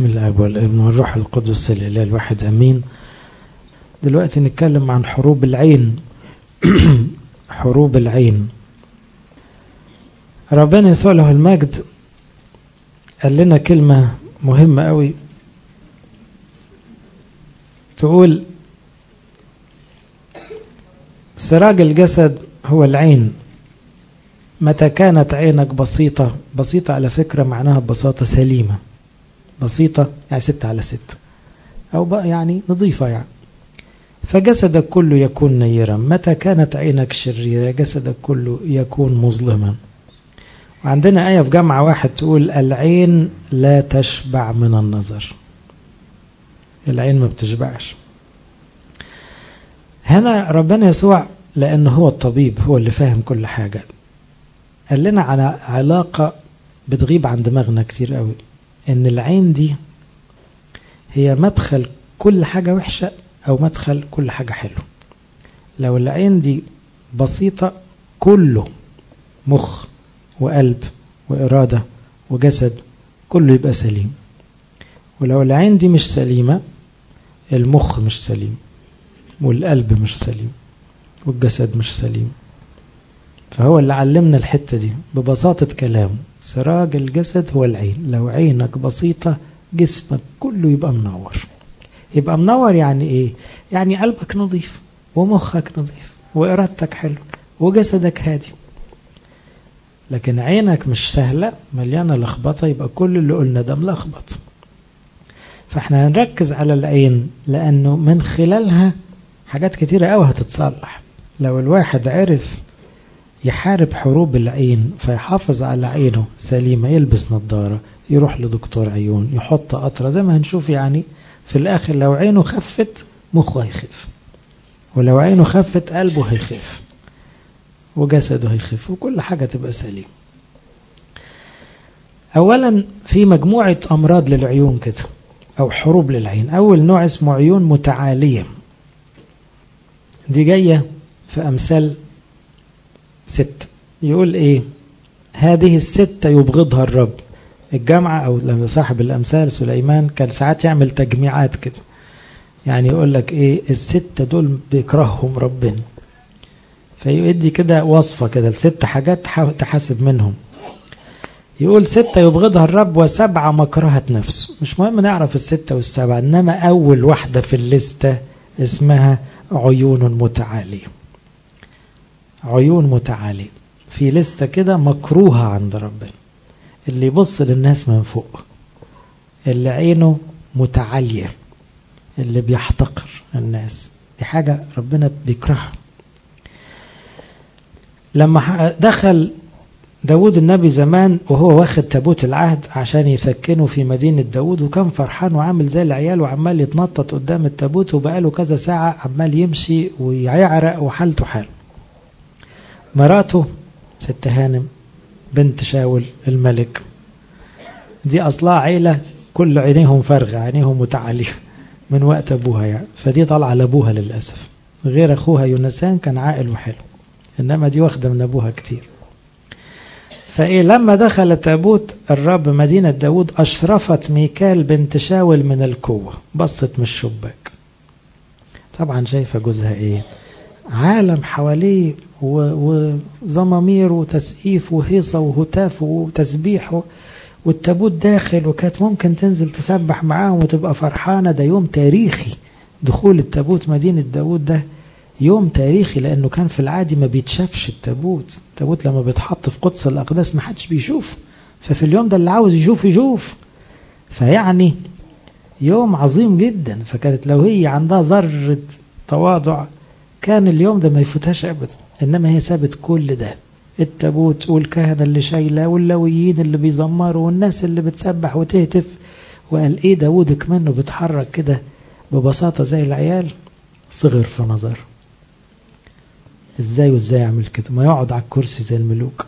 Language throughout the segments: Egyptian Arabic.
بسم الله والابن والروح القدس الاله الواحد امين دلوقتي نتكلم عن حروب العين حروب العين ربنا يسوع له المجد قال لنا كلمة مهمة قوي تقول سراج الجسد هو العين متى كانت عينك بسيطة بسيطة على فكرة معناها ببساطة سليمة بسيطة يعني ستة على ستة أو بقى يعني نظيفة يعني فجسدك كله يكون نيرا متى كانت عينك شريرة جسدك كله يكون مظلما وعندنا آية في جامعة واحد تقول العين لا تشبع من النظر العين ما بتشبعش هنا ربنا يسوع لأنه هو الطبيب هو اللي فاهم كل حاجة قال لنا على علاقة بتغيب عن دماغنا كتير قوي ان العين دي هي مدخل كل حاجة وحشة او مدخل كل حاجة حلوة لو العين دي بسيطة كله مخ وقلب وإرادة وجسد كله يبقى سليم ولو العين دي مش سليمة المخ مش سليم والقلب مش سليم والجسد مش سليم فهو اللي علمنا الحتة دي ببساطة كلامه سراج الجسد هو العين لو عينك بسيطة جسمك كله يبقى منور يبقى منور يعني ايه يعني قلبك نظيف ومخك نظيف وإرادتك حلو وجسدك هادي لكن عينك مش سهلة مليانة لخبطة يبقى كل اللي قلنا ده ملخبط فاحنا هنركز على العين لأنه من خلالها حاجات كتيرة قوي هتتصلح لو الواحد عرف يحارب حروب العين فيحافظ على عينه سليمة يلبس نظارة يروح لدكتور عيون يحط قطرة زي ما هنشوف يعني في الآخر لو عينه خفت مخه هيخف ولو عينه خفت قلبه هيخف وجسده هيخف وكل حاجة تبقى سليم أولا في مجموعة أمراض للعيون كده أو حروب للعين أول نوع اسمه عيون متعالية دي جاية في أمثال ستة يقول ايه هذه الستة يبغضها الرب الجامعة او صاحب الامثال سليمان كان ساعات يعمل تجميعات كده يعني يقول لك ايه الستة دول بيكرههم ربنا فيدي كده وصفة كده الست حاجات تحاسب منهم يقول ستة يبغضها الرب وسبعة مكرهة نفسه مش مهم نعرف الستة والسبعة انما اول واحدة في الليستة اسمها عيون متعاليه عيون متعالية في لستة كده مكروهة عند ربنا اللي يبص للناس من فوق اللي عينه متعالية اللي بيحتقر الناس دي حاجة ربنا بيكرهها لما دخل داود النبي زمان وهو واخد تابوت العهد عشان يسكنه في مدينة داود وكان فرحان وعامل زي العيال وعمال يتنطط قدام التابوت وبقاله كذا ساعة عمال يمشي ويعرق وحالته حاله مراته ست هانم بنت شاول الملك دي أصلها عيلة كل عينيهم فارغة عينيهم متعالية من وقت أبوها يعني فدي طالعة لأبوها للأسف غير أخوها يونسان كان عاقل وحلو إنما دي واخدة من أبوها كتير فإيه لما دخل تابوت الرب مدينة داود أشرفت ميكال بنت شاول من القوة بصت من الشباك طبعا شايفة جوزها إيه عالم حواليه وزمامير وتسقيف وهيصة وهتاف وتسبيح والتابوت داخل وكانت ممكن تنزل تسبح معاهم وتبقى فرحانة ده يوم تاريخي دخول التابوت مدينة داود ده يوم تاريخي لأنه كان في العادي ما بيتشافش التابوت التابوت لما بيتحط في قدس الأقداس ما حدش بيشوف ففي اليوم ده اللي عاوز يشوف يشوف فيعني يوم عظيم جدا فكانت لو هي عندها ذرة تواضع كان اليوم ده ما يفوتهاش ابدا انما هي سابت كل ده التابوت والكهنه اللي شايله واللويين اللي بيزمروا والناس اللي بتسبح وتهتف وقال ايه داوود كمانه بيتحرك كده ببساطه زي العيال صغر في نظر ازاي وازاي يعمل كده ما يقعد على الكرسي زي الملوك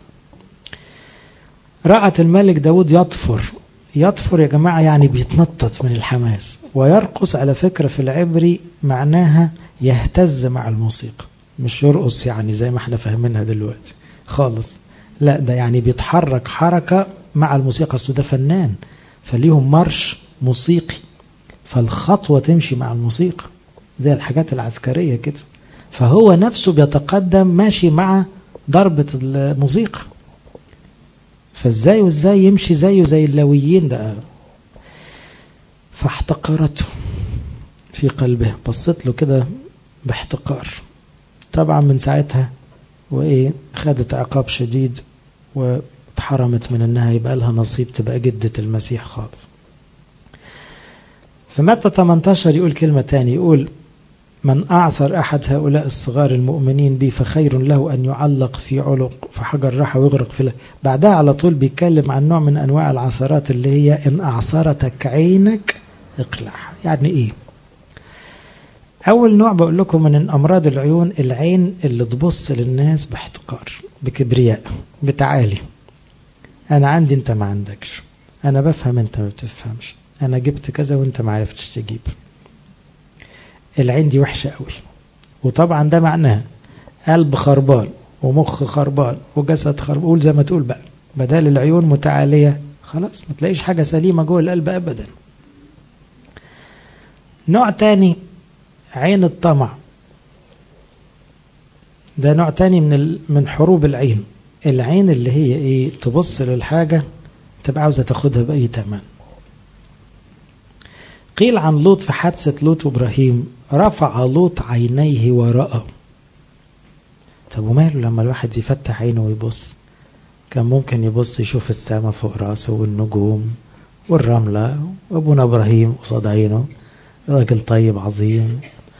رأت الملك داود يطفر يطفر يا جماعة يعني بيتنطط من الحماس ويرقص على فكرة في العبري معناها يهتز مع الموسيقى مش يرقص يعني زي ما احنا فاهمينها دلوقتي خالص لا ده يعني بيتحرك حركة مع الموسيقى اصل ده فنان فليهم مرش موسيقي فالخطوة تمشي مع الموسيقى زي الحاجات العسكرية كده فهو نفسه بيتقدم ماشي مع ضربة الموسيقى فازاي وازاي يمشي زيه زي اللويين ده فاحتقرته في قلبه بصت له كده باحتقار طبعا من ساعتها وايه خدت عقاب شديد واتحرمت من انها يبقى لها نصيب تبقى جدة المسيح خالص في متى 18 يقول كلمة تاني يقول من أعثر أحد هؤلاء الصغار المؤمنين بي فخير له أن يعلق في علق في حجر راحة ويغرق في بعدها على طول بيتكلم عن نوع من أنواع العثرات اللي هي إن أعصرتك عينك اقلعها يعني إيه أول نوع بقول لكم من أمراض العيون العين اللي تبص للناس باحتقار بكبرياء بتعالي أنا عندي أنت ما عندكش أنا بفهم أنت ما بتفهمش أنا جبت كذا وأنت ما عرفتش تجيب العين دي وحشة قوي وطبعا ده معناه قلب خربان ومخ خربان وجسد خربان قول زي ما تقول بقى بدل العيون متعالية خلاص ما تلاقيش حاجة سليمة جوه القلب أبدا نوع تاني عين الطمع ده نوع تاني من من حروب العين العين اللي هي ايه تبص للحاجة تبقى عاوزة تاخدها بأي تمن قيل عن لوط في حادثة لوط وإبراهيم رفع لوط عينيه ورأى طب وماله لما الواحد يفتح عينه ويبص كان ممكن يبص يشوف السماء فوق راسه والنجوم والرملة وابونا إبراهيم قصاد عينه راجل طيب عظيم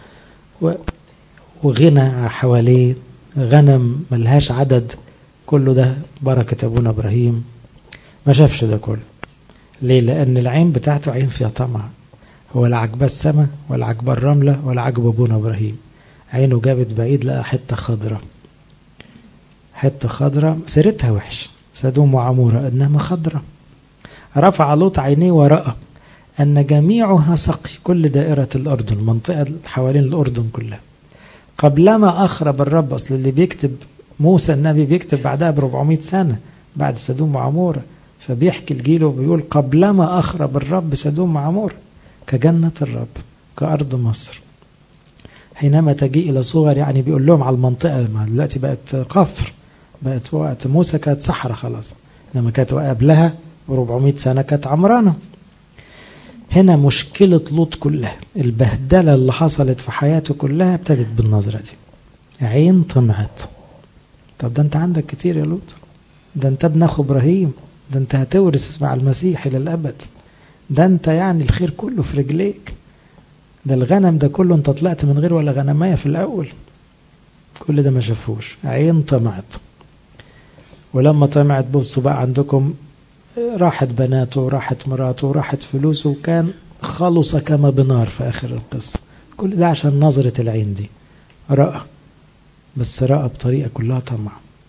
وغنى حواليه غنم ملهاش عدد كله ده بركة أبونا إبراهيم ما شافش ده كله ليه لأن العين بتاعته عين فيها طمع هو لا عجبه السماء ولا عجبه الرملة ولا عجبه أبونا إبراهيم عينه جابت بعيد لقى حتة خضرة حتة خضرة سيرتها وحش سدوم وعمورة إنما خضرة رفع لوط عينيه ورأى أن جميعها سقي كل دائرة الأردن منطقة حوالين الأردن كلها قبلما أخرب الرب أصل اللي بيكتب موسى النبي بيكتب بعدها ب 400 سنة بعد سدوم وعمورة فبيحكي الجيل وبيقول قبلما أخرب الرب سدوم وعمورة كجنة الرب كأرض مصر حينما تجيء إلى صغر يعني بيقول لهم على المنطقة ما دلوقتي بقت قفر بقت وقت موسى كانت صحراء خلاص لما كانت قبلها ب 400 سنة كانت عمرانة هنا مشكلة لوط كلها البهدلة اللي حصلت في حياته كلها ابتدت بالنظرة دي عين طمعت طب ده انت عندك كتير يا لوط ده انت ابن اخو ابراهيم ده انت هتورث مع المسيح الى الابد ده انت يعني الخير كله في رجليك ده الغنم ده كله انت طلعت من غير ولا غنمايه في الاول كل ده ما شافوش عين طمعت ولما طمعت بصوا بقى عندكم راحت بناته وراحت مراته وراحت فلوسه وكان خلص كما بنار في آخر القصة كل ده عشان نظرة العين دي رأى بس رأى بطريقة كلها طمع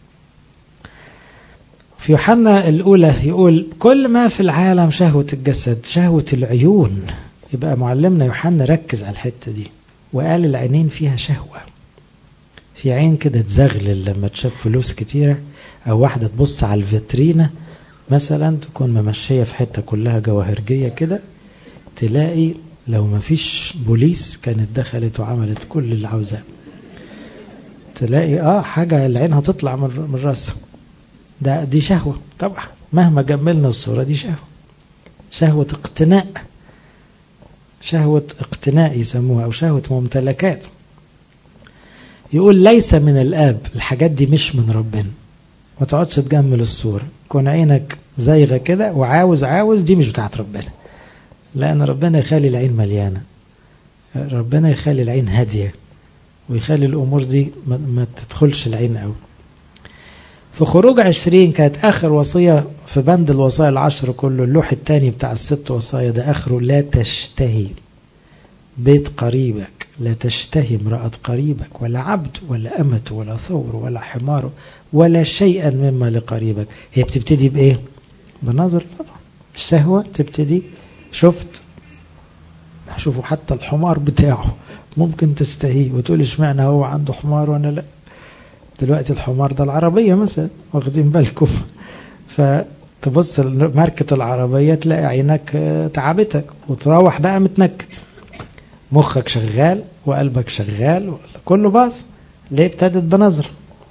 في يوحنا الأولى يقول كل ما في العالم شهوة الجسد شهوة العيون يبقى معلمنا يوحنا ركز على الحتة دي وقال العينين فيها شهوة في عين كده تزغلل لما تشوف فلوس كتيرة أو واحدة تبص على الفيترينة مثلا تكون ممشية في حتة كلها جواهرجية كده تلاقي لو ما فيش بوليس كانت دخلت وعملت كل اللي عاوزاه تلاقي اه حاجة العين هتطلع من راسها ده دي شهوة طبعا مهما جملنا الصورة دي شهوة شهوة اقتناء شهوة اقتناء يسموها أو شهوة ممتلكات يقول ليس من الآب الحاجات دي مش من ربنا ما تقعدش تجمل الصورة كون عينك زايغة كده وعاوز عاوز دي مش بتاعت ربنا لأن ربنا يخلي العين مليانة ربنا يخلي العين هادية ويخلي الأمور دي ما تدخلش العين أوي في خروج عشرين كانت آخر وصية في بند الوصايا العشر كله اللوح الثاني بتاع الست وصايا ده آخره لا تشتهي بيت قريبك لا تشتهي امرأة قريبك ولا عبد ولا أمة ولا ثور ولا حمار ولا شيئا مما لقريبك هي بتبتدي بإيه بنظر طبعا الشهوة تبتدي شفت شوفوا حتى الحمار بتاعه ممكن تشتهيه وتقول اشمعنى هو عنده حمار وانا لا دلوقتي الحمار ده العربية مثلا واخدين بالكم تبص ماركة العربية تلاقي عينك تعبتك وتروح بقى متنكد مخك شغال وقلبك شغال كله باظ ليه ابتدت بنظر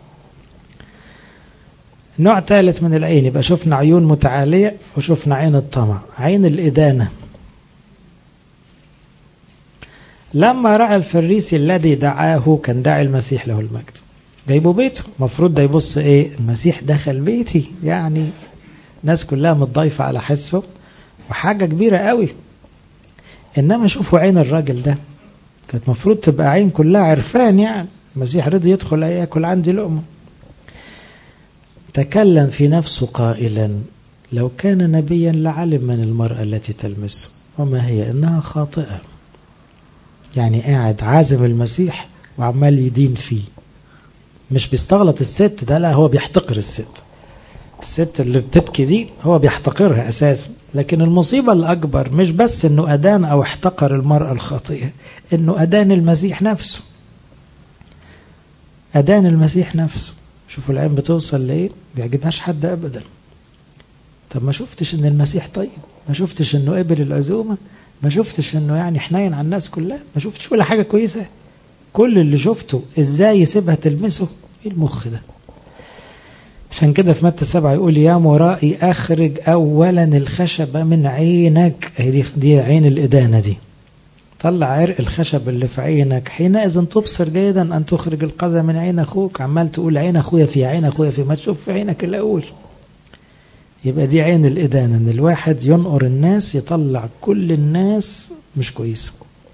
نوع ثالث من العين يبقى شفنا عيون متعالية وشفنا عين الطمع عين الإدانة لما رأى الفريسي الذي دعاه كان داعي المسيح له المجد جايبه بيته المفروض ده يبص ايه المسيح دخل بيتي يعني الناس كلها متضايفة على حسه وحاجة كبيرة قوي انما شوفوا عين الراجل ده كانت مفروض تبقى عين كلها عرفان يعني المسيح رضي يدخل ياكل عندي لقمه تكلم في نفسه قائلا لو كان نبيا لعلم من المرأة التي تلمسه وما هي إنها خاطئة يعني قاعد عازم المسيح وعمال يدين فيه مش بيستغلط الست ده لا هو بيحتقر الست الست اللي بتبكي دي هو بيحتقرها أساسا لكن المصيبة الأكبر مش بس أنه أدان أو احتقر المرأة الخاطئة أنه أدان المسيح نفسه أدان المسيح نفسه شوفوا العين بتوصل لإيه بيعجبهاش حد أبدا طب ما شفتش أن المسيح طيب ما شفتش أنه قبل العزومة ما شفتش أنه يعني حنين على الناس كلها ما شفتش ولا حاجة كويسة كل اللي شفته إزاي يسيبها تلمسه إيه المخ ده عشان كده في متى سبعة يقول يا مرائي أخرج أولا الخشبة من عينك دي, دي عين الإدانة دي طلع عرق الخشب اللي في عينك حينئذ تبصر جيدا أن تخرج القذى من عين أخوك عمال تقول عين أخويا في عين أخويا في ما تشوف في عينك الأول يبقى دي عين الإدانة إن الواحد ينقر الناس يطلع كل الناس مش كويسة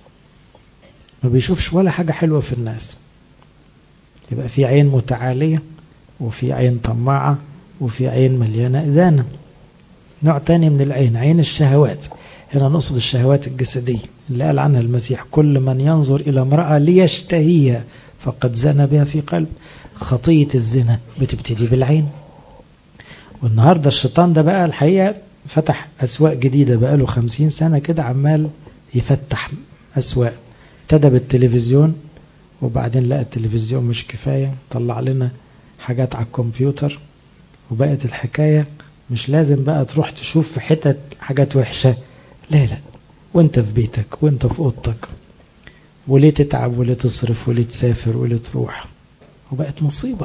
ما بيشوفش ولا حاجة حلوة في الناس يبقى في عين متعالية وفي عين طماعة وفي عين مليانة إدانة نوع تاني من العين عين الشهوات هنا نقصد الشهوات الجسدية اللي قال عنها المسيح كل من ينظر إلى امرأة ليشتهيها فقد زنى بها في قلب خطية الزنا بتبتدي بالعين والنهاردة الشيطان ده بقى الحقيقة فتح أسواق جديدة بقى له خمسين سنة كده عمال يفتح أسواق ابتدى بالتلفزيون وبعدين لقى التلفزيون مش كفاية طلع لنا حاجات على الكمبيوتر وبقت الحكاية مش لازم بقى تروح تشوف في حتت حاجات وحشة لا لا وانت في بيتك وانت في اوضتك وليه تتعب وليه تصرف وليه تسافر وليه تروح وبقت مصيبة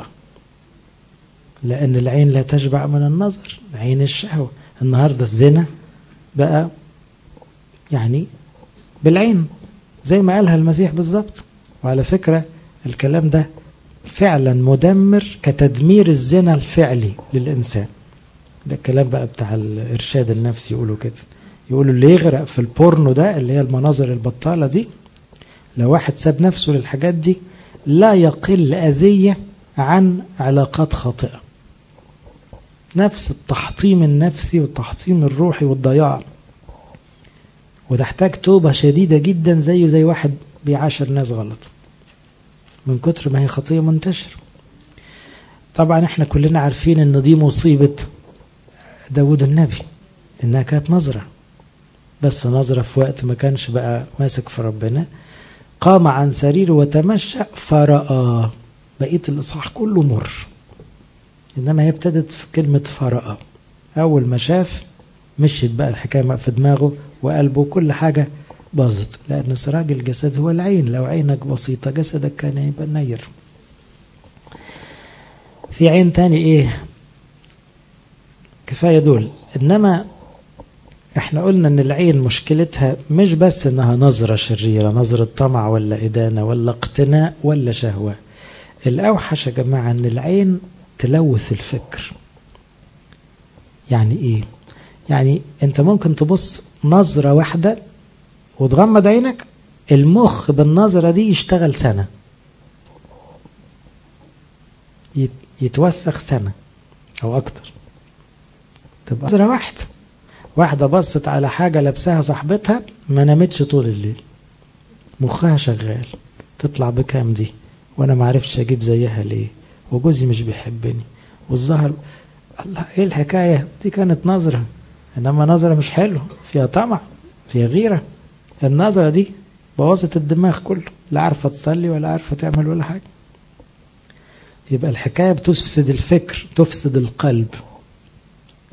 لأن العين لا تشبع من النظر عين الشهوة النهاردة الزنا بقى يعني بالعين زي ما قالها المسيح بالظبط وعلى فكرة الكلام ده فعلا مدمر كتدمير الزنا الفعلي للإنسان ده الكلام بقى بتاع الإرشاد النفسي يقولوا كده يقولوا اللي يغرق في البورنو ده اللي هي المناظر البطالة دي لو واحد ساب نفسه للحاجات دي لا يقل أذية عن علاقات خاطئة نفس التحطيم النفسي والتحطيم الروحي والضياع وتحتاج توبة شديدة جدا زيه زي واحد بيعاشر ناس غلط من كتر ما هي خطية منتشرة طبعا احنا كلنا عارفين ان دي مصيبة داود النبي انها كانت نظرة بس نظرة في وقت ما كانش بقى ماسك في ربنا قام عن سريره وتمشى فرأى بقية الإصحاح كله مر إنما هي ابتدت في كلمة فرأى أول ما شاف مشيت بقى الحكاية في دماغه وقلبه كل حاجة باظت لأن سراج الجسد هو العين لو عينك بسيطة جسدك كان يبقى نير في عين تاني ايه كفاية دول إنما احنا قلنا ان العين مشكلتها مش بس انها نظرة شريرة نظرة طمع ولا إدانة ولا اقتناء ولا شهوة الأوحش يا جماعة ان العين تلوث الفكر يعني ايه يعني انت ممكن تبص نظرة واحدة وتغمض عينك المخ بالنظرة دي يشتغل سنة يتوسخ سنة أو أكتر تبقى نظرة واحدة واحدة بصت على حاجة لابساها صاحبتها ما نامتش طول الليل مخها شغال تطلع بكام دي وانا ما عرفتش اجيب زيها ليه وجوزي مش بيحبني والظهر الله ايه الحكاية دي كانت نظرة انما نظرة مش حلوة فيها طمع فيها غيرة النظرة دي بوظت الدماغ كله لا عارفة تصلي ولا عارفة تعمل ولا حاجة يبقى الحكاية بتفسد الفكر تفسد القلب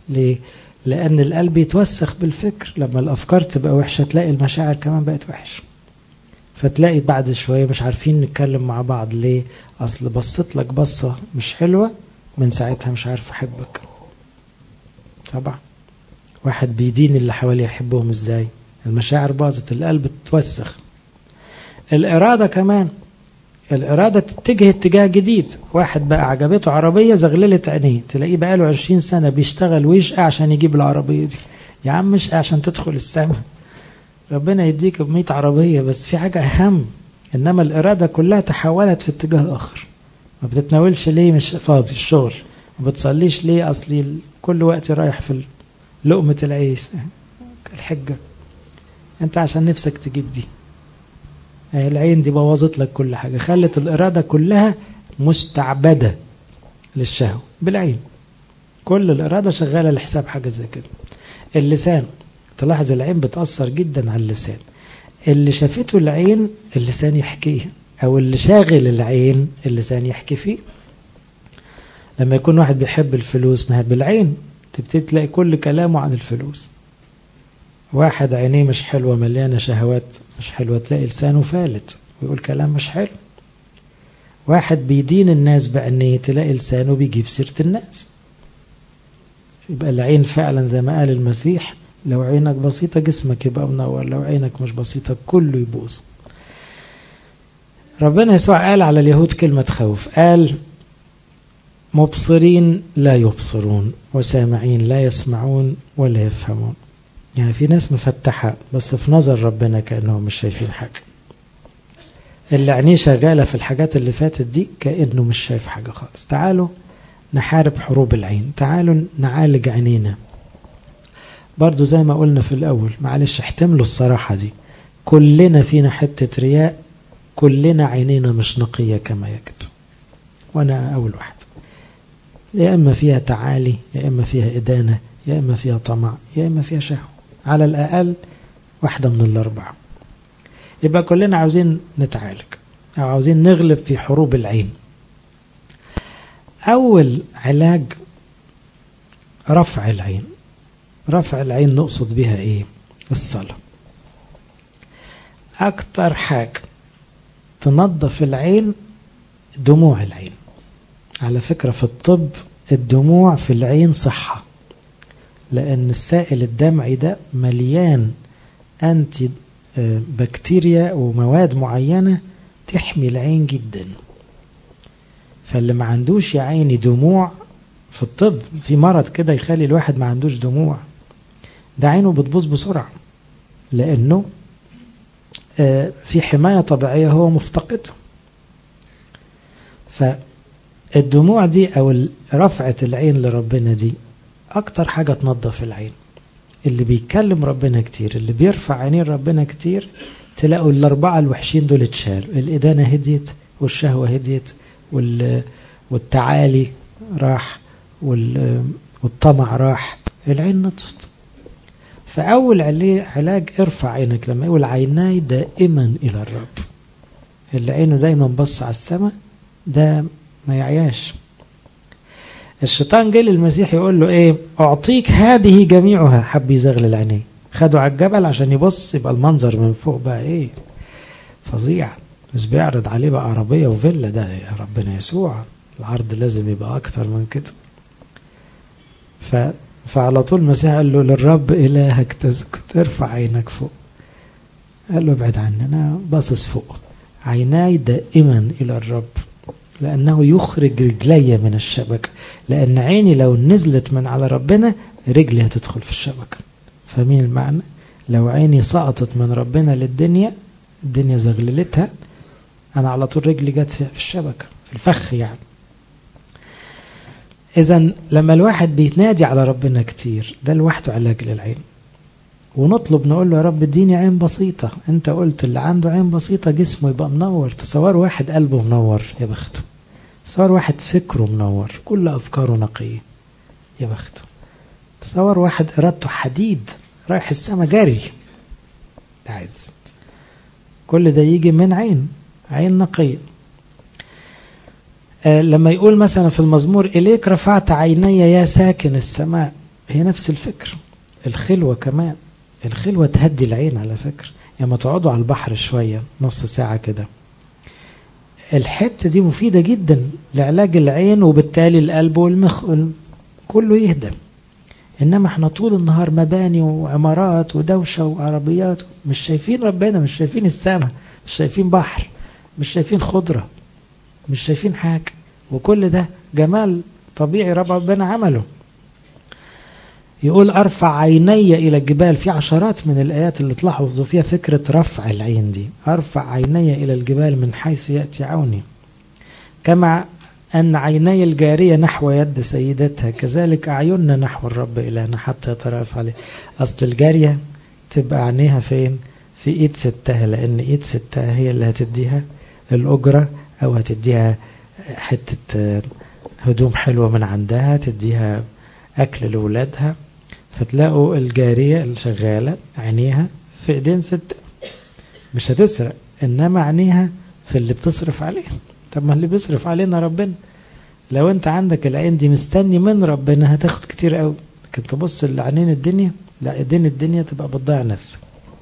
ليه؟ لأن القلب يتوسخ بالفكر لما الأفكار تبقى وحشة تلاقي المشاعر كمان بقت وحشة فتلاقي بعد شوية مش عارفين نتكلم مع بعض ليه أصل بصيت لك بصة مش حلوة من ساعتها مش عارف أحبك طبعا واحد بيدين اللي حواليه يحبهم ازاي المشاعر باظت القلب اتوسخ الإرادة كمان الإرادة تتجه اتجاه جديد واحد بقى عجبته عربية زغللت عينيه تلاقيه بقاله عشرين سنة بيشتغل ويشقى عشان يجيب العربية دي يا عم اشقى عشان تدخل السماء ربنا يديك بمية عربية بس في حاجة أهم إنما الإرادة كلها تحولت في اتجاه آخر ما بتتناولش ليه مش فاضي الشغل ما بتصليش ليه أصلي كل وقت رايح في لقمة العيش الحجة أنت عشان نفسك تجيب دي العين دي بوظت لك كل حاجة خلت الإرادة كلها مستعبدة للشهوة بالعين كل الإرادة شغالة لحساب حاجة زي كده اللسان تلاحظ العين بتأثر جدا على اللسان اللي شافته العين اللسان يحكيه أو اللي شاغل العين اللسان يحكي فيه لما يكون واحد بيحب الفلوس ما هي بالعين تبتدي تلاقي كل كلامه عن الفلوس واحد عينيه مش حلوة مليانة شهوات مش حلوة تلاقي لسانه فالت ويقول كلام مش حلو واحد بيدين الناس بعينيه تلاقي لسانه بيجيب سيرة الناس يبقى العين فعلا زي ما قال المسيح لو عينك بسيطة جسمك يبقى منور لو عينك مش بسيطة كله يبوظ ربنا يسوع قال على اليهود كلمة خوف قال مبصرين لا يبصرون وسامعين لا يسمعون ولا يفهمون يعني في ناس مفتحة بس في نظر ربنا كأنهم مش شايفين حاجة اللي عينيه شغالة في الحاجات اللي فاتت دي كأنه مش شايف حاجة خالص تعالوا نحارب حروب العين تعالوا نعالج عينينا برضو زي ما قلنا في الأول معلش احتملوا الصراحة دي كلنا فينا حتة رياء كلنا عينينا مش نقية كما يجب وأنا أول واحد يا إما فيها تعالي يا إما فيها إدانة يا إما فيها طمع يا إما فيها شهوة على الأقل واحدة من الأربعة يبقى كلنا عاوزين نتعالج أو عاوزين نغلب في حروب العين أول علاج رفع العين رفع العين نقصد بها إيه الصلاة أكتر حاجة تنظف العين دموع العين على فكرة في الطب الدموع في العين صحة لأن السائل الدمعي ده مليان أنتي بكتيريا ومواد معينة تحمي العين جدا فاللي ما عندوش يا عيني دموع في الطب في مرض كده يخلي الواحد ما عندوش دموع ده عينه بتبوظ بسرعة لأنه في حماية طبيعية هو مفتقدها فالدموع دي أو رفعة العين لربنا دي أكتر حاجة تنظف العين اللي بيتكلم ربنا كتير اللي بيرفع عينين ربنا كتير تلاقوا الأربعة الوحشين دول اتشالوا الإدانة هديت والشهوة هديت والتعالي راح والطمع راح العين نطفت فأول علاج ارفع عينك لما يقول عيناي دائما إلى الرب اللي عينه دايما بص على السماء ده ما يعياش الشيطان جه للمسيح يقول له ايه اعطيك هذه جميعها حب يزغلل عينيه خده على الجبل عشان يبص يبقى المنظر من فوق بقى ايه فظيع مش بيعرض عليه بقى عربيه وفيلا ده يا ربنا يسوع العرض لازم يبقى اكتر من كده ف فعلى طول المسيح قال له للرب الهك تسكت ارفع عينك فوق قال له ابعد عني انا باصص فوق عيناي دائما الى الرب لأنه يخرج رجلي من الشبكة لأن عيني لو نزلت من على ربنا رجلي هتدخل في الشبكة فاهمين المعنى لو عيني سقطت من ربنا للدنيا الدنيا زغللتها أنا على طول رجلي جت في الشبكة في الفخ يعني إذا لما الواحد بيتنادي على ربنا كتير ده لوحده علاج للعين ونطلب نقول له يا رب اديني عين بسيطة انت قلت اللي عنده عين بسيطة جسمه يبقى منور تصور واحد قلبه منور يا بخته تصور واحد فكره منور كل أفكاره نقية يا بخته تصور واحد إرادته حديد رايح السما جري ده عايز كل ده يجي من عين عين نقية آه لما يقول مثلا في المزمور إليك رفعت عيني يا ساكن السماء هي نفس الفكر الخلوة كمان الخلوة تهدي العين على فكرة لما يعني تقعدوا على البحر شوية نص ساعة كده الحتة دي مفيدة جدا لعلاج العين وبالتالي القلب والمخ كله يهدى انما احنا طول النهار مباني وعمارات ودوشة وعربيات مش شايفين ربنا مش شايفين السماء مش شايفين بحر مش شايفين خضرة مش شايفين حاجة وكل ده جمال طبيعي ربنا عمله يقول أرفع عيني إلى الجبال في عشرات من الآيات اللي تلاحظوا فيها فكرة رفع العين دي أرفع عيني إلى الجبال من حيث يأتي عوني كما أن عيني الجارية نحو يد سيدتها كذلك أعيننا نحو الرب إلهنا حتى يترأف عليه أصل الجارية تبقى عينيها فين في إيد ستها لأن إيد ستها هي اللي هتديها الأجرة أو هتديها حتة هدوم حلوة من عندها تديها أكل لأولادها فتلاقوا الجارية الشغالة عينيها في ايدين ست مش هتسرق انما عينيها في اللي بتصرف عليه طب ما اللي بيصرف علينا ربنا لو انت عندك العين دي مستني من ربنا هتاخد كتير قوي لكن تبص لعينين الدنيا لا ايدين الدنيا تبقى بتضيع نفسك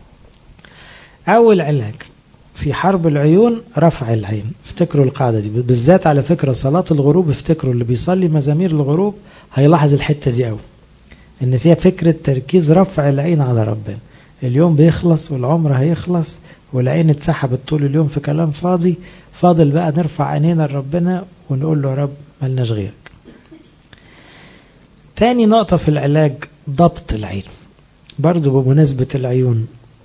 اول علاج في حرب العيون رفع العين افتكروا القاعدة دي بالذات على فكرة صلاة الغروب افتكروا اللي بيصلي مزامير الغروب هيلاحظ الحتة دي قوي ان فيها فكرة تركيز رفع العين على ربنا اليوم بيخلص والعمر هيخلص والعين اتسحبت طول اليوم في كلام فاضي فاضل بقى نرفع عينينا لربنا ونقول له يا رب ملناش غيرك تاني نقطة في العلاج ضبط العين برضو بمناسبة العيون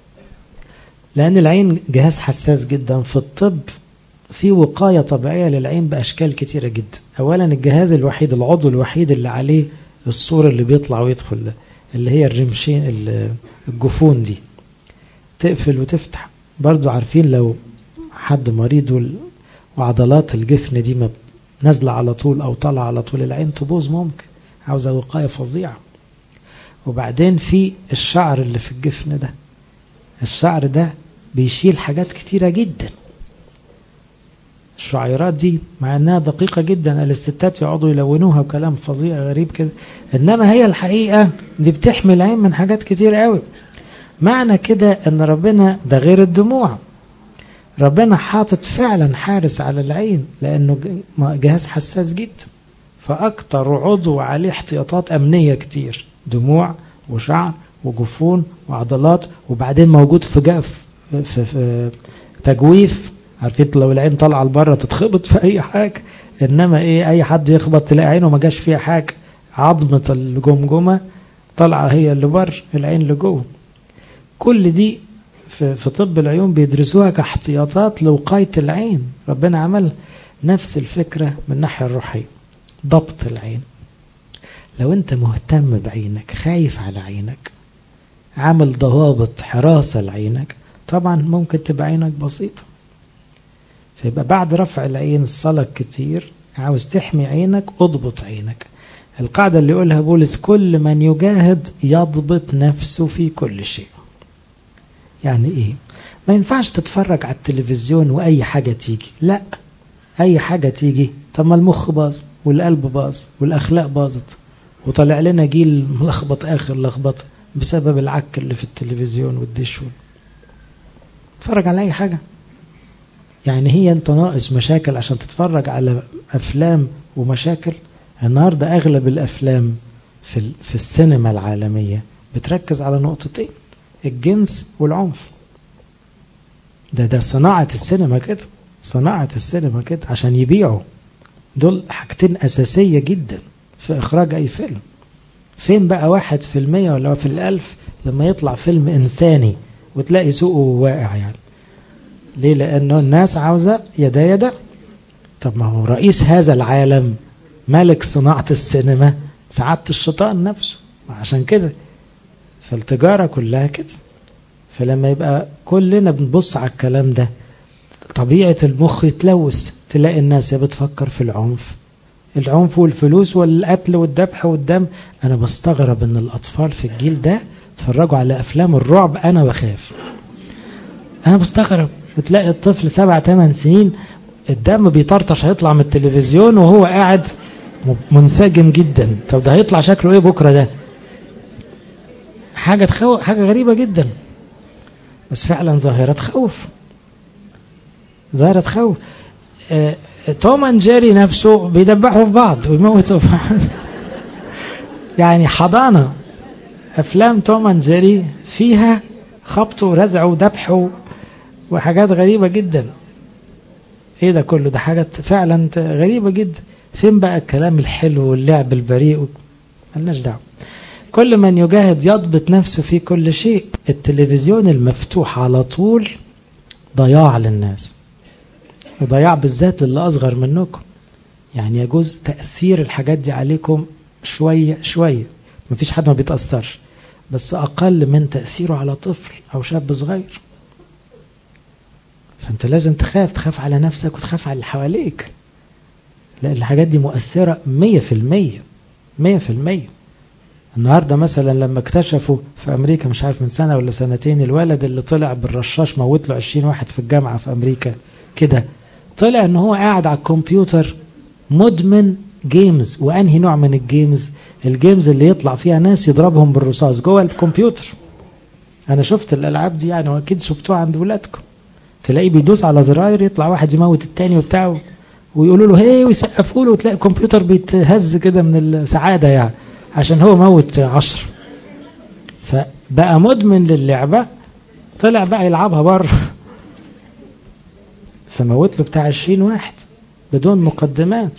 لأن العين جهاز حساس جدا في الطب في وقاية طبيعية للعين بأشكال كتيرة جدا أولا الجهاز الوحيد العضو الوحيد اللي عليه الصورة اللي بيطلع ويدخل ده اللي هي الرمشين الجفون دي تقفل وتفتح برضو عارفين لو حد مريض وعضلات الجفن دي ما نازلة على طول أو طالعة على طول العين تبوظ ممكن عاوزة وقاية فظيعة وبعدين في الشعر اللي في الجفن ده الشعر ده بيشيل حاجات كتيرة جدا الشعيرات دي مع انها دقيقة جدا الستات يقعدوا يلونوها وكلام فظيع غريب كده انما هي الحقيقة دي بتحمي العين من حاجات كتير قوي معنى كده ان ربنا ده غير الدموع ربنا حاطط فعلا حارس على العين لانه جهاز حساس جدا فاكتر عضو عليه احتياطات امنية كتير دموع وشعر وجفون وعضلات وبعدين موجود في جف في, في تجويف عارفين لو العين طالعه لبره تتخبط في اي حاجه انما ايه اي حد يخبط تلاقي عينه ما جاش فيها حاجه عظمه الجمجمه طالعه هي اللي بر العين اللي جوه كل دي في, في طب العيون بيدرسوها كاحتياطات لوقايه العين ربنا عمل نفس الفكره من الناحيه الروحيه ضبط العين لو انت مهتم بعينك خايف على عينك عامل ضوابط حراسه لعينك طبعا ممكن تبقى عينك بسيطه فيبقى بعد رفع العين الصلاة كتير عاوز تحمي عينك اضبط عينك القاعدة اللي يقولها بولس كل من يجاهد يضبط نفسه في كل شيء يعني ايه ما ينفعش تتفرج على التلفزيون واي حاجة تيجي لا اي حاجة تيجي طب ما المخ باظ والقلب باظ والاخلاق باظت وطلع لنا جيل ملخبط اخر لخبطه بسبب العك اللي في التلفزيون والدش اتفرج على اي حاجه يعني هي انت ناقص مشاكل عشان تتفرج على افلام ومشاكل النهارده اغلب الافلام في في السينما العالميه بتركز على نقطتين الجنس والعنف ده ده صناعه السينما كده صناعه السينما كده عشان يبيعوا دول حاجتين اساسيه جدا في اخراج اي فيلم فين بقى واحد في المية ولا في الالف لما يطلع فيلم انساني وتلاقي سوقه واقع يعني ليه لأنه الناس عاوزة يدا يدا طب ما هو رئيس هذا العالم ملك صناعة السينما سعادة الشيطان نفسه عشان كده فالتجارة كلها كده فلما يبقى كلنا بنبص على الكلام ده طبيعة المخ يتلوث تلاقي الناس بتفكر في العنف العنف والفلوس والقتل والذبح والدم انا بستغرب ان الاطفال في الجيل ده اتفرجوا على افلام الرعب انا بخاف انا بستغرب وتلاقي الطفل سبع ثمان سنين الدم بيطرطش هيطلع من التلفزيون وهو قاعد منسجم جدا طب ده هيطلع شكله ايه بكره ده حاجة تخوف حاجة غريبة جدا بس فعلا ظاهرة تخوف ظاهرة تخوف آه توم اند جيري نفسه بيدبحوا في بعض ويموتوا في بعض يعني حضانة أفلام توم اند جيري فيها خبط ورزع وذبح وحاجات غريبة جدا ايه ده كله ده حاجات فعلا غريبة جدا فين بقى الكلام الحلو واللعب البريء ملناش دعوة كل من يجاهد يضبط نفسه في كل شيء التلفزيون المفتوح على طول ضياع للناس وضياع بالذات للي أصغر منكم يعني يجوز تأثير الحاجات دي عليكم شوية شوية مفيش حد ما بيتأثرش بس أقل من تأثيره على طفل أو شاب صغير فأنت لازم تخاف تخاف على نفسك وتخاف على اللي حواليك لأن الحاجات دي مؤثرة مية في المية مية في المية النهاردة مثلا لما اكتشفوا في أمريكا مش عارف من سنة ولا سنتين الولد اللي طلع بالرشاش موت له 20 واحد في الجامعة في أمريكا كده طلع ان هو قاعد على الكمبيوتر مدمن جيمز وانهي نوع من الجيمز الجيمز اللي يطلع فيها ناس يضربهم بالرصاص جوه الكمبيوتر انا شفت الالعاب دي يعني واكيد شفتوها عند ولادكم تلاقيه بيدوس على زراير يطلع واحد يموت التاني وبتاعه ويقولوا له هي ويسقفوا له وتلاقي الكمبيوتر بيتهز كده من السعاده يعني عشان هو موت عشر فبقى مدمن للعبه طلع بقى يلعبها بره فموت له بتاع 20 واحد بدون مقدمات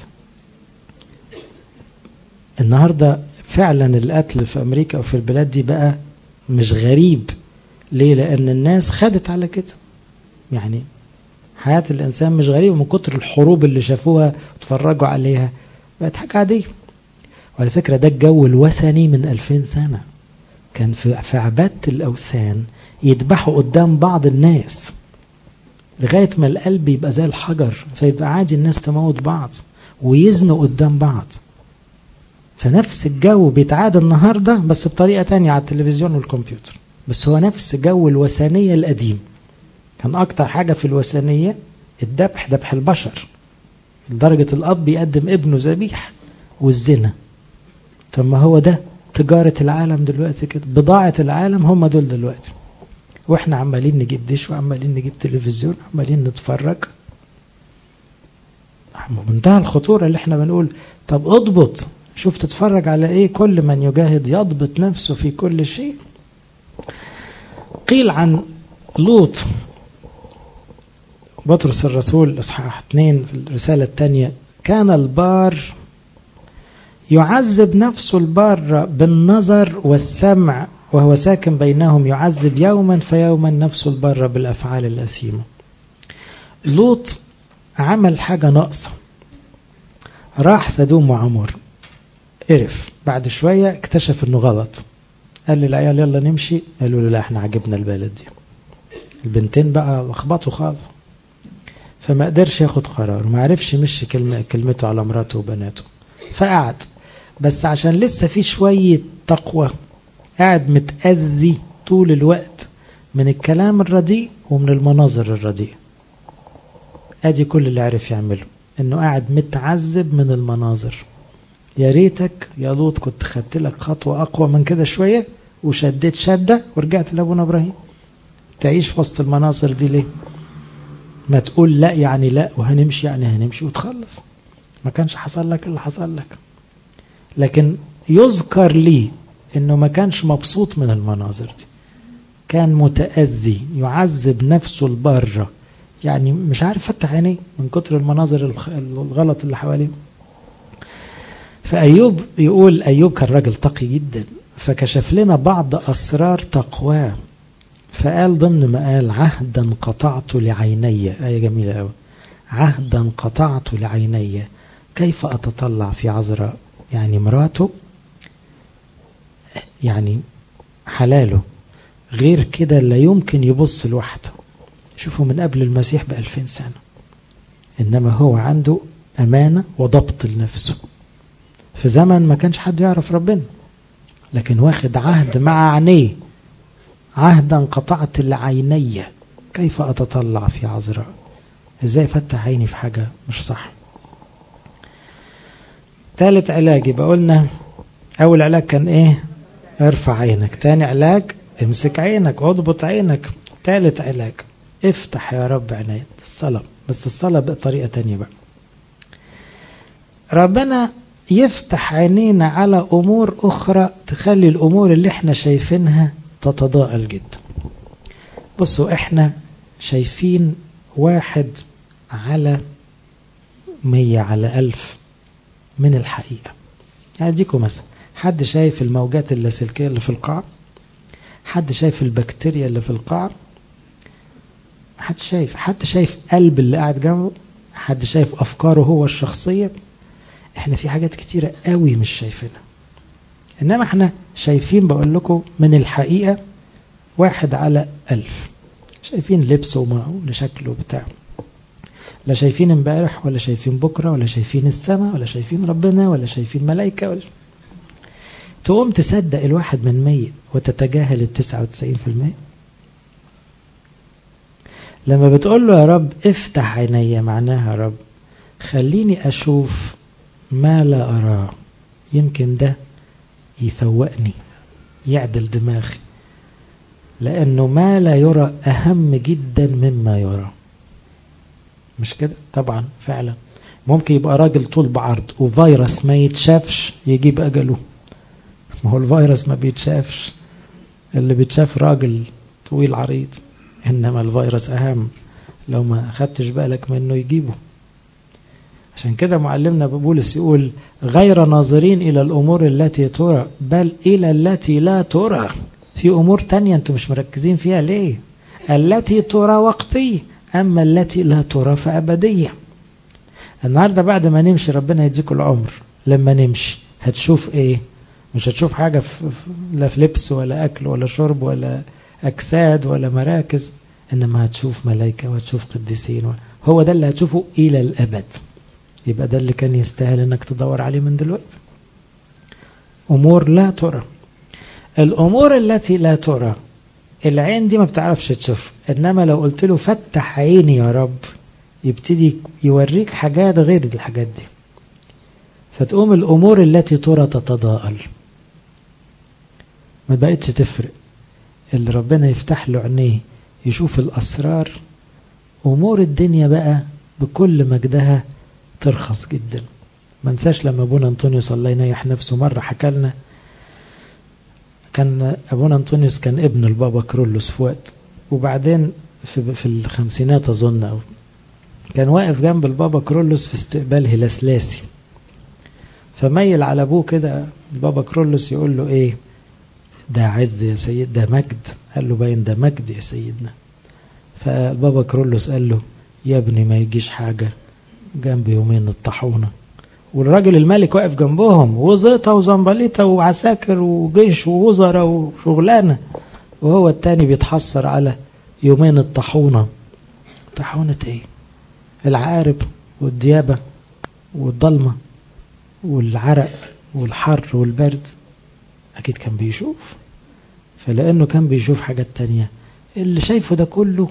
النهارده فعلا القتل في امريكا وفي البلاد دي بقى مش غريب ليه لان الناس خدت على كده يعني حياة الإنسان مش غريبة من كتر الحروب اللي شافوها وتفرجوا عليها بقت حاجة عادية وعلى فكرة ده الجو الوثني من 2000 سنة كان في في عبادة الأوثان يذبحوا قدام بعض الناس لغاية ما القلب يبقى زي الحجر فيبقى عادي الناس تموت بعض ويزنوا قدام بعض فنفس الجو بيتعاد النهاردة بس بطريقة تانية على التلفزيون والكمبيوتر بس هو نفس جو الوثنية القديم كان أكتر حاجة في الوثنية الذبح ذبح البشر لدرجة الأب يقدم ابنه ذبيح والزنا طب ما هو ده تجارة العالم دلوقتي كده بضاعة العالم هم دول دلوقتي واحنا عمالين نجيب ديش وعمالين نجيب تلفزيون عمالين نتفرج منتهى الخطورة اللي احنا بنقول طب اضبط شوف تتفرج على ايه كل من يجاهد يضبط نفسه في كل شيء قيل عن لوط بطرس الرسول اصحاح اثنين في الرسالة الثانية كان البار يعذب نفسه البار بالنظر والسمع وهو ساكن بينهم يعذب يوما فيوما نفسه البر بالافعال الاثيمه. لوط عمل حاجه ناقصه. راح سدوم وعمور. قرف بعد شويه اكتشف انه غلط. قال للعيال يلا نمشي قالوا له لا احنا عجبنا البلد دي. البنتين بقى لخبطوا خالص. فما قدرش ياخد قرار وما عرفش يمشي كلمة كلمته على مراته وبناته فقعد بس عشان لسه في شوية تقوى قاعد متأذي طول الوقت من الكلام الرديء ومن المناظر الرديئة ادي كل اللي عرف يعمله انه قاعد متعذب من المناظر يا ريتك يا لوط كنت خدت لك خطوة أقوى من كده شوية وشديت شدة ورجعت لأبونا إبراهيم تعيش في وسط المناظر دي ليه؟ ما تقول لا يعني لا وهنمشي يعني هنمشي وتخلص ما كانش حصل لك اللي حصل لك لكن يذكر لي انه ما كانش مبسوط من المناظر دي كان متأذي يعذب نفسه البرة يعني مش عارف فتح عينيه من كتر المناظر الغلط اللي حواليه فأيوب يقول أيوب كان راجل تقي جدا فكشف لنا بعض أسرار تقواه فقال ضمن ما قال عهدا قطعت لعيني آية جميلة أوي عهدا قطعت لعيني كيف أتطلع في عذراء يعني مراته يعني حلاله غير كده لا يمكن يبص لوحده شوفوا من قبل المسيح بألفين سنة إنما هو عنده أمانة وضبط لنفسه في زمن ما كانش حد يعرف ربنا لكن واخد عهد مع عينيه عهدا قطعت لعيني كيف أتطلع في عذراء ازاي فتح عيني في حاجة مش صح ثالث علاج يبقى قلنا أول علاج كان إيه ارفع عينك تاني علاج امسك عينك اضبط عينك تالت علاج افتح يا رب عيني الصلاة بس الصلاة بطريقة تانية بقى ربنا يفتح عينينا على أمور أخرى تخلي الأمور اللي احنا شايفينها تتضاءل جدا بصوا احنا شايفين واحد على مية على ألف من الحقيقة هديكم مثلا حد شايف الموجات اللاسلكية اللي في القاع حد شايف البكتيريا اللي في القاع حد شايف حد شايف قلب اللي قاعد جنبه حد شايف أفكاره هو الشخصية احنا في حاجات كتيرة قوي مش شايفينها انما احنا شايفين بقول لكم من الحقيقة واحد على ألف شايفين لبسه وما شكله بتاع لا شايفين امبارح ولا شايفين بكرة ولا شايفين السماء ولا شايفين ربنا ولا شايفين ملائكة ولا تقوم تصدق الواحد من مية وتتجاهل التسعة وتسعين في المية لما بتقول له يا رب افتح عيني معناها يا رب خليني أشوف ما لا أراه يمكن ده يفوقني يعدل دماغي لأنه ما لا يرى أهم جدا مما يرى مش كده طبعا فعلا ممكن يبقى راجل طول بعرض وفيروس ما يتشافش يجيب أجله ما هو الفيروس ما بيتشافش اللي بيتشاف راجل طويل عريض إنما الفيروس أهم لو ما خدتش بالك منه يجيبه عشان كده معلمنا بولس يقول غير ناظرين إلى الأمور التي ترى بل إلى التي لا ترى في أمور تانية أنتم مش مركزين فيها ليه التي ترى وقتية أما التي لا ترى فأبدية النهاردة بعد ما نمشي ربنا يديكم العمر لما نمشي هتشوف إيه مش هتشوف حاجة في لا في لبس ولا أكل ولا شرب ولا أجساد ولا مراكز إنما هتشوف ملائكة وهتشوف قديسين هو ده اللي هتشوفه إلى الأبد يبقى ده اللي كان يستاهل انك تدور عليه من دلوقتي امور لا ترى الامور التي لا ترى العين دي ما بتعرفش تشوف انما لو قلت له فتح عيني يا رب يبتدي يوريك حاجات غير الحاجات دي فتقوم الامور التي ترى تتضاءل ما بقتش تفرق اللي ربنا يفتح له عينيه يشوف الاسرار امور الدنيا بقى بكل مجدها ترخص جدا ما انساش لما ابونا انطونيوس الله ينيح نفسه مره حكى لنا كان ابونا انطونيوس كان ابن البابا كرولوس في وقت وبعدين في, في الخمسينات اظن او كان واقف جنب البابا كرولوس في استقبال هلاسلاسي فميل على ابوه كده البابا كرولوس يقول له ايه ده عز يا سيد ده مجد قال له باين ده مجد يا سيدنا فالبابا كرولوس قال له يا ابني ما يجيش حاجه جنب يومين الطاحونة والراجل الملك واقف جنبهم وزيطة وزنبليطة وعساكر وجيش ووزراء وشغلانة وهو التاني بيتحسر على يومين الطاحونة طاحونة ايه العقارب والديابة والضلمة والعرق والحر والبرد أكيد كان بيشوف فلأنه كان بيشوف حاجات تانية اللي شايفه ده كله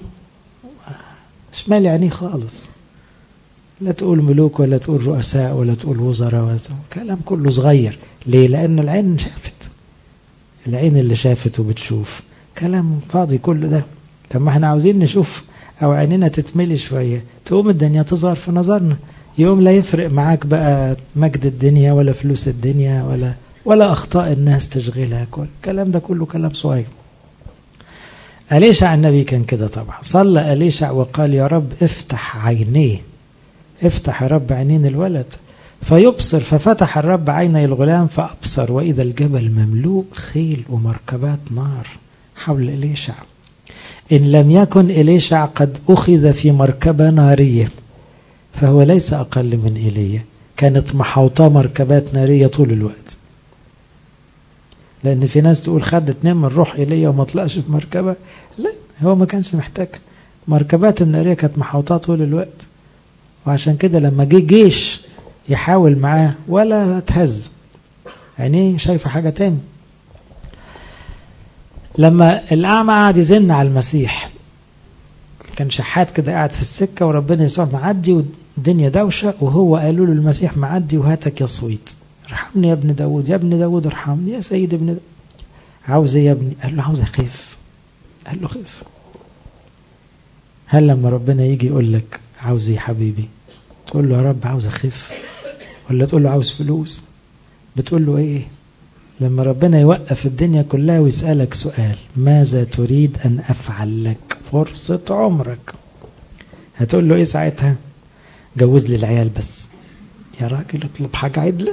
شمال عينيه خالص لا تقول ملوك ولا تقول رؤساء ولا تقول وزراء ولا تقول كلام كله صغير ليه لأن العين شافت العين اللي شافت وبتشوف كلام فاضي كل ده طب ما احنا عاوزين نشوف او عيننا تتملي شوية تقوم الدنيا تظهر في نظرنا يوم لا يفرق معاك بقى مجد الدنيا ولا فلوس الدنيا ولا ولا اخطاء الناس تشغلها كل الكلام ده كله كلام صغير أليشع النبي كان كده طبعا صلى أليشع وقال يا رب افتح عينيه افتح يا رب عينين الولد فيبصر ففتح الرب عيني الغلام فأبصر وإذا الجبل مملوء خيل ومركبات نار حول إليشع إن لم يكن إليشع قد أخذ في مركبة نارية فهو ليس أقل من إيليا كانت محوطة مركبات نارية طول الوقت لأن في ناس تقول خد اتنين من روح إيليا وما طلعش في مركبة لا هو ما كانش محتاج مركبات النارية كانت محوطة طول الوقت وعشان كده لما جه جيش يحاول معاه ولا تهز عينيه شايفة حاجة تاني لما الأعمى قعد يزن على المسيح كان شحات كده قاعد في السكة وربنا يسوع معدي والدنيا دوشة وهو قالوا له المسيح معدي وهاتك يا صويت ارحمني يا ابن داود يا ابن داود ارحمني يا سيد ابن داود عاوز ايه يا ابني قال له عاوز اخف قال له خف هل لما ربنا يجي يقول لك عاوز ايه يا حبيبي تقول له يا رب عاوز اخف ولا تقول له عاوز فلوس بتقول له ايه لما ربنا يوقف الدنيا كلها ويسألك سؤال ماذا تريد أن أفعل لك فرصة عمرك هتقول له إيه ساعتها جوز لي العيال بس يا راجل اطلب حاجة عدلة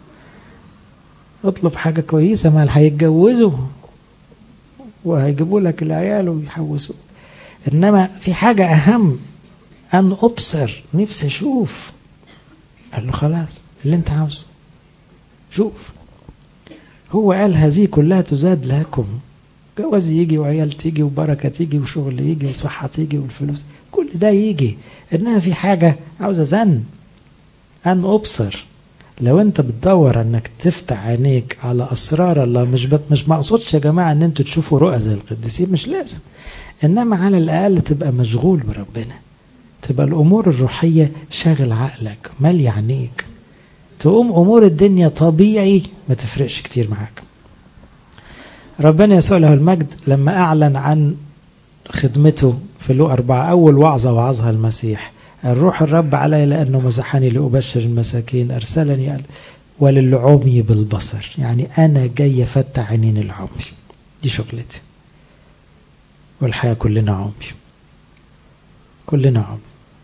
اطلب حاجة كويسة ما هيتجوزوا وهيجيبوا لك العيال ويحوسوا إنما في حاجة أهم أن أبصر نفسي أشوف قال له خلاص اللي أنت عاوزه شوف هو قال هذه كلها تزاد لكم جواز يجي وعيال تيجي وبركة تيجي وشغل يجي وصحة تيجي والفلوس كل ده يجي إنها في حاجة عاوزة زن أن أبصر لو أنت بتدور أنك تفتح عينيك على أسرار الله مش بت مش مقصودش يا جماعة أن أنتوا تشوفوا رؤى زي القديسين مش لازم إنما على الأقل تبقى مشغول بربنا تبقى الأمور الروحية شاغل عقلك مالي عينيك تقوم أمور الدنيا طبيعي ما تفرقش كتير معاك ربنا يسوع له المجد لما أعلن عن خدمته في لو أربعة أول وعظة وعظها المسيح الروح الرب علي لأنه مسحني لأبشر المساكين أرسلني وللعمي بالبصر يعني أنا جاي أفتح عينين العمي دي شغلتي والحياة كلنا عمي كلنا عمي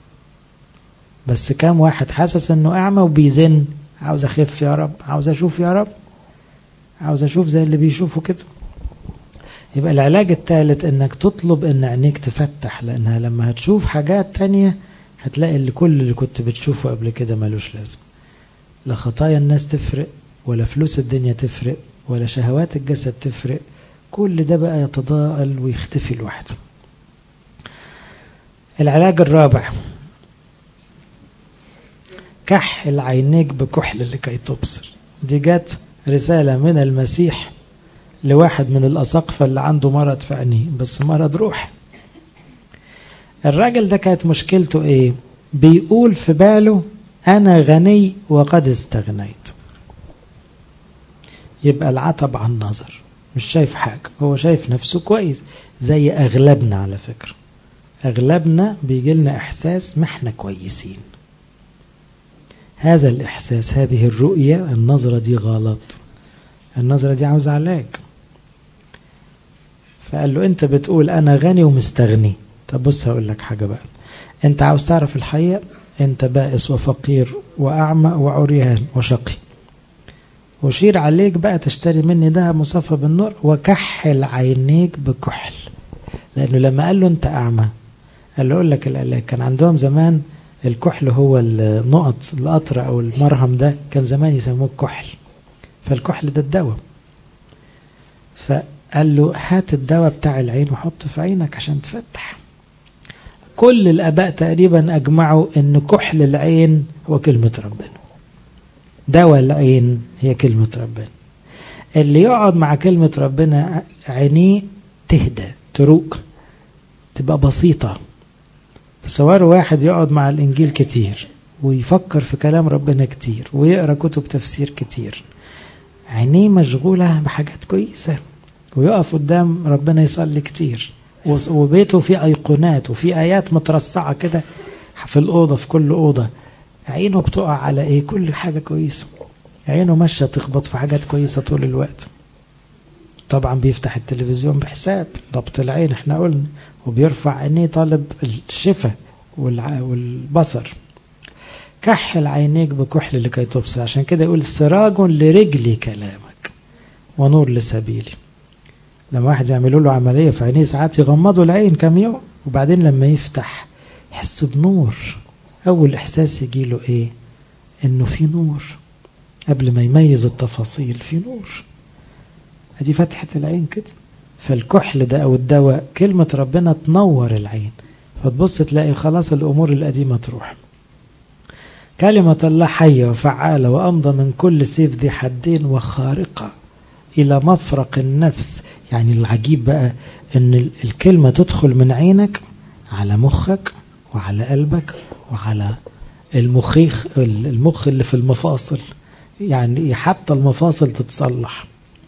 بس كام واحد حاسس انه اعمى وبيزن عاوز اخف يا رب عاوز اشوف يا رب عاوز اشوف زي اللي بيشوفوا كده يبقى العلاج الثالث انك تطلب ان عينيك تفتح لانها لما هتشوف حاجات تانية هتلاقي اللي كل اللي كنت بتشوفه قبل كده ملوش لازم لا خطايا الناس تفرق ولا فلوس الدنيا تفرق ولا شهوات الجسد تفرق كل ده بقى يتضاءل ويختفي لوحده العلاج الرابع كحل عينيك بكحل لكي تبصر دي جت رسالة من المسيح لواحد من الأساقفة اللي عنده مرض في عينيه بس مرض روح الراجل ده كانت مشكلته ايه بيقول في باله أنا غني وقد استغنيت يبقى العتب عن النظر مش شايف حاجة هو شايف نفسه كويس زي أغلبنا على فكرة أغلبنا بيجي لنا إحساس ما احنا كويسين هذا الإحساس هذه الرؤية النظرة دي غلط النظرة دي عاوز علاج فقال له أنت بتقول أنا غني ومستغني طب بص هقول لك حاجة بقى أنت عاوز تعرف الحقيقة أنت بائس وفقير وأعمى وعريان وشقي وشير عليك بقى تشتري مني ده مصفى بالنور وكحل عينيك بكحل لأنه لما قال له أنت أعمى قال له أقول لك العلاج كان عندهم زمان الكحل هو النقط القطر او المرهم ده كان زمان يسموه الكحل فالكحل ده الدواء فقال له هات الدواء بتاع العين وحطه في عينك عشان تفتح كل الاباء تقريبا اجمعوا ان كحل العين هو كلمه ربنا دواء العين هي كلمه ربنا اللي يقعد مع كلمه ربنا عينيه تهدى تروق تبقى بسيطه تصوروا واحد يقعد مع الإنجيل كتير ويفكر في كلام ربنا كتير ويقرأ كتب تفسير كتير عينيه مشغولة بحاجات كويسة ويقف قدام ربنا يصلي كتير وبيته فيه أيقونات وفي آيات مترصعة كده في الأوضة في كل أوضة عينه بتقع على إيه كل حاجة كويسة عينه ماشية تخبط في حاجات كويسة طول الوقت طبعا بيفتح التلفزيون بحساب ضبط العين احنا قلنا وبيرفع عينيه طالب الشفاء والبصر كحل عينيك بكحل لكي تبصر عشان كده يقول سراج لرجلي كلامك ونور لسبيلي لما واحد يعملوا له عملية في عينيه ساعات يغمضوا العين كم يوم وبعدين لما يفتح يحس بنور أول إحساس يجي له إيه إنه في نور قبل ما يميز التفاصيل في نور ادي فتحة العين كده فالكحل ده او الدواء كلمة ربنا تنور العين فتبص تلاقي خلاص الامور القديمة تروح كلمة الله حية وفعالة وأمضى من كل سيف ذي حدين وخارقة إلى مفرق النفس يعني العجيب بقى أن الكلمة تدخل من عينك على مخك وعلى قلبك وعلى المخيخ المخ اللي في المفاصل يعني حتى المفاصل تتصلح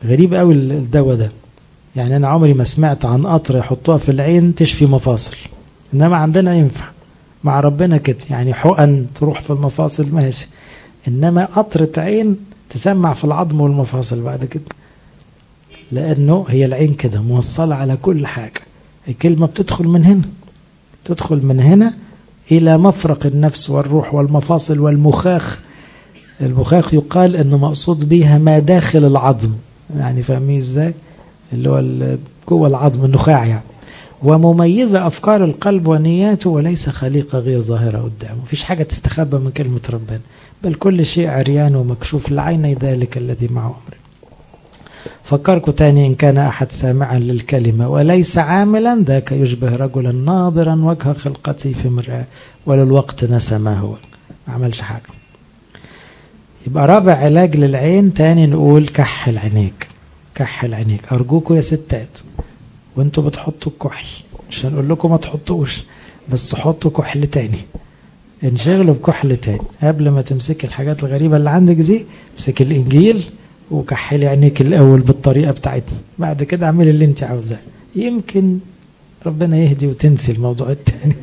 غريب قوي الدواء ده يعني انا عمري ما سمعت عن قطره يحطوها في العين تشفي مفاصل انما عندنا ينفع مع ربنا كده يعني حقن تروح في المفاصل ماشي انما قطره عين تسمع في العظم والمفاصل بعد كده لانه هي العين كده موصله على كل حاجه الكلمه بتدخل من هنا تدخل من هنا الى مفرق النفس والروح والمفاصل والمخاخ المخاخ يقال انه مقصود بيها ما داخل العظم يعني فاهمين ازاي اللي هو جوه العظم النخاع يعني ومميزة أفكار القلب ونياته وليس خليقة غير ظاهرة قدامه مفيش حاجة تستخبى من كلمة ربنا بل كل شيء عريان ومكشوف لعين ذلك الذي معه أمر فكركم تاني إن كان أحد سامعا للكلمة وليس عاملا ذاك يشبه رجلا ناظرا وجه خلقته في مرآة وللوقت نسى ما هو ما عملش حاجة يبقى رابع علاج للعين تاني نقول كحل عينيك كحل عينيك أرجوكوا يا ستات وانتوا بتحطوا الكحل مش هنقول لكم ما تحطوش بس حطوا كحل تاني انشغلوا بكحل تاني قبل ما تمسكي الحاجات الغريبة اللي عندك دي امسكي الإنجيل وكحلي عينيك الأول بالطريقة بتاعتنا بعد كده اعملي اللي انت عاوزاه يمكن ربنا يهدي وتنسي الموضوع التاني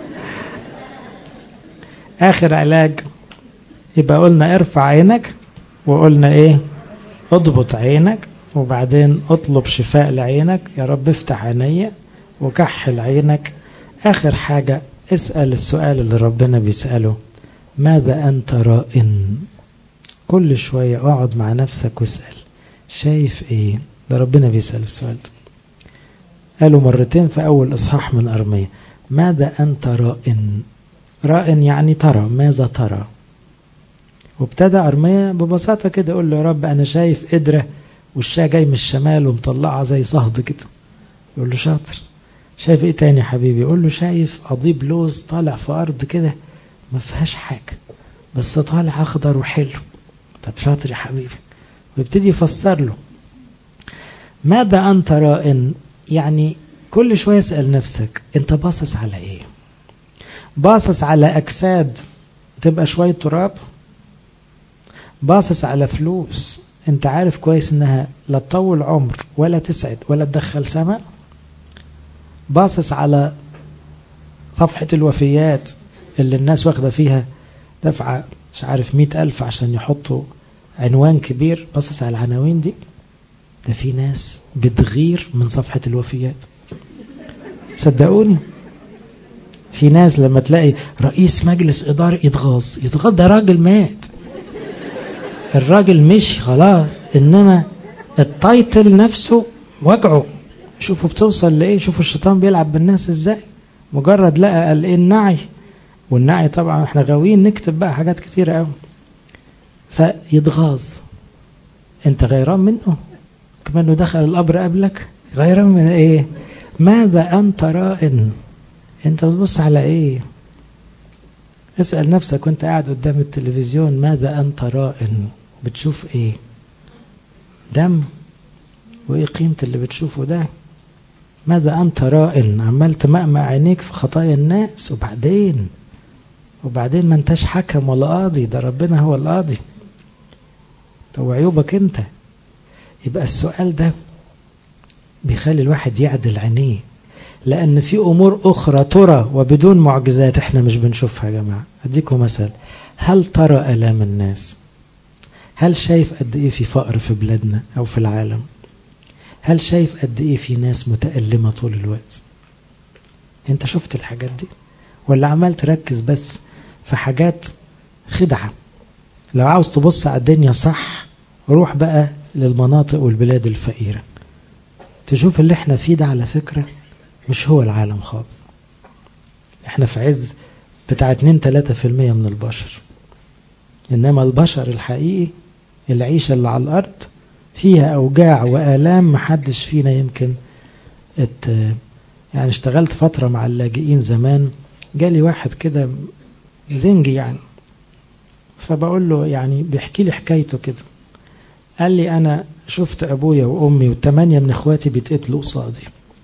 آخر علاج يبقى قلنا ارفع عينك وقلنا ايه اضبط عينك وبعدين اطلب شفاء لعينك يا رب افتح عيني وكحل عينك اخر حاجة اسأل السؤال اللي ربنا بيسأله ماذا انت رائن كل شوية اقعد مع نفسك واسأل شايف ايه ده ربنا بيسأل السؤال ده قالوا مرتين في اول اصحاح من ارمية ماذا انت رائن رائن يعني ترى ماذا ترى وابتدى أرميا ببساطة كده يقول له يا رب أنا شايف قدرة والشاة جاي من الشمال ومطلعها زي صهد كده يقول له شاطر شايف ايه تاني يا حبيبي يقول له شايف قضيب لوز طالع في أرض كده ما فيهاش حاجة بس طالع أخضر وحلو طب شاطر يا حبيبي ويبتدي يفسر له ماذا أنت رائن يعني كل شوية اسأل نفسك أنت باصص على إيه باصص على أجساد تبقى شوية تراب باصص على فلوس انت عارف كويس انها لا تطول عمر ولا تسعد ولا تدخل سماء باصص على صفحة الوفيات اللي الناس واخدة فيها دفعة مش عارف مئة ألف عشان يحطوا عنوان كبير باصص على العناوين دي ده في ناس بتغير من صفحة الوفيات صدقوني في ناس لما تلاقي رئيس مجلس إدارة يتغاظ يتغاظ ده راجل مات الراجل مشي خلاص انما التايتل نفسه وجعه شوفوا بتوصل لايه شوفوا الشيطان بيلعب بالناس ازاي مجرد لقى قال ايه النعي والنعي طبعا احنا غاويين نكتب بقى حاجات كتيره قوي فيتغاظ انت غيران منه كمان دخل القبر قبلك غيران من ايه ماذا انت رائن انت بتبص على ايه اسأل نفسك وانت قاعد قدام التلفزيون ماذا أنت رائن بتشوف ايه دم وايه قيمة اللي بتشوفه ده ماذا أنت رائن عمال تمأمأ عينيك في خطايا الناس وبعدين وبعدين ما انتش حكم ولا قاضي ده ربنا هو القاضي طب عيوبك انت يبقى السؤال ده بيخلي الواحد يعدل عينيه لأن في أمور أخرى ترى وبدون معجزات إحنا مش بنشوفها يا جماعة أديكم مثل هل ترى ألام الناس هل شايف قد إيه في فقر في بلادنا أو في العالم هل شايف قد إيه في ناس متألمة طول الوقت أنت شفت الحاجات دي ولا عمال تركز بس في حاجات خدعة لو عاوز تبص على الدنيا صح روح بقى للمناطق والبلاد الفقيرة تشوف اللي احنا فيه ده على فكره مش هو العالم خالص احنا في عز بتاع 2 3 في المية من البشر انما البشر الحقيقي العيشة اللي على الارض فيها اوجاع والام محدش فينا يمكن ات يعني اشتغلت فترة مع اللاجئين زمان جالي واحد كده زنجي يعني فبقول له يعني بيحكي لي حكايته كده قال لي انا شفت ابويا وامي والثمانية من اخواتي بيتقتلوا قصادي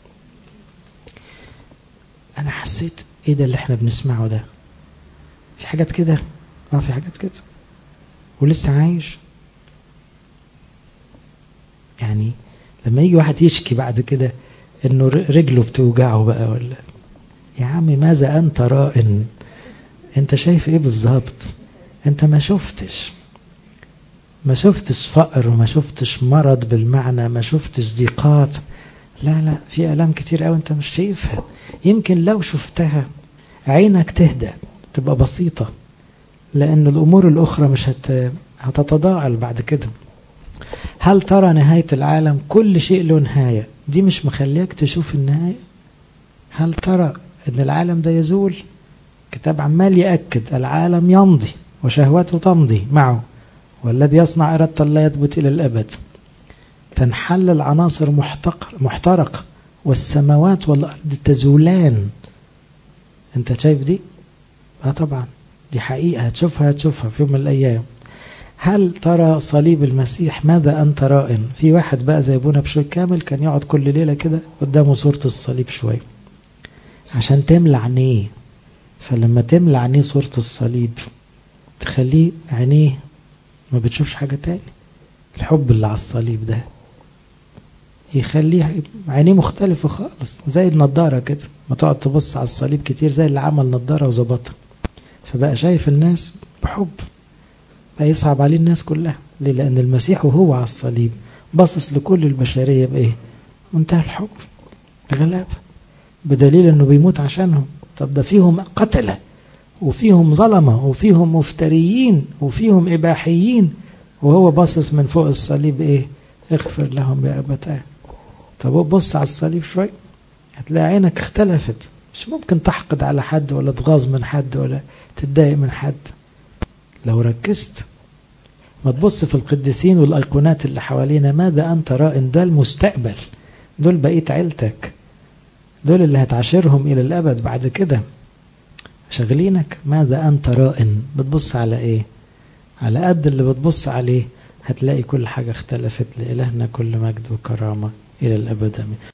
انا حسيت ايه ده اللي احنا بنسمعه ده في حاجات كده اه في حاجات كده ولسه عايش يعني يعني لما يجي واحد يشكي بعد كده انه رجله بتوجعه بقى ولا يا عم ماذا انت رائن انت شايف ايه بالظبط انت ما شفتش ما شفتش فقر وما شفتش مرض بالمعنى ما شفتش ضيقات لا لا في الام كتير قوي انت مش شايفها يمكن لو شفتها عينك تهدى تبقى بسيطه لان الامور الاخرى مش هت... هتتضاعل بعد كده هل ترى نهايه العالم كل شيء له نهايه دي مش مخليك تشوف النهايه هل ترى ان العالم ده يزول كتاب عمال يأكد العالم يمضي وشهوته تمضي معه والذي يصنع إرادة لا يثبت إلى الأبد تنحل العناصر محتقر محترقة والسماوات والأرض تزولان أنت شايف دي؟ آه طبعا دي حقيقة هتشوفها هتشوفها في يوم من الأيام هل ترى صليب المسيح ماذا أنت رائن في واحد بقى زي ابونا بشوي كامل كان يقعد كل ليلة كده قدامه صورة الصليب شوية عشان تملى عينيه فلما تملى عينيه صورة الصليب تخليه عينيه ما بتشوفش حاجة تاني الحب اللي على الصليب ده يخليه عينيه مختلفة خالص زي النضارة كده ما تقعد تبص على الصليب كتير زي اللي عمل نضارة وظبطها فبقى شايف الناس بحب بقى يصعب عليه الناس كلها ليه لأن المسيح وهو على الصليب باصص لكل البشرية بإيه منتهى الحب غلابة بدليل انه بيموت عشانهم طب ده فيهم قتلة وفيهم ظلمة وفيهم مفتريين وفيهم إباحيين وهو باصص من فوق الصليب إيه اغفر لهم يا أبتاه طب بص على الصليب شوي هتلاقي عينك اختلفت مش ممكن تحقد على حد ولا تغاظ من حد ولا تتضايق من حد لو ركزت ما تبص في القديسين والأيقونات اللي حوالينا ماذا أنت رائن ده المستقبل دول بقيت عيلتك دول اللي هتعاشرهم إلى الأبد بعد كده شغلينك ماذا أنت رائن بتبص على إيه على قد اللي بتبص عليه هتلاقي كل حاجة اختلفت لإلهنا كل مجد وكرامة إلى الأبد أمين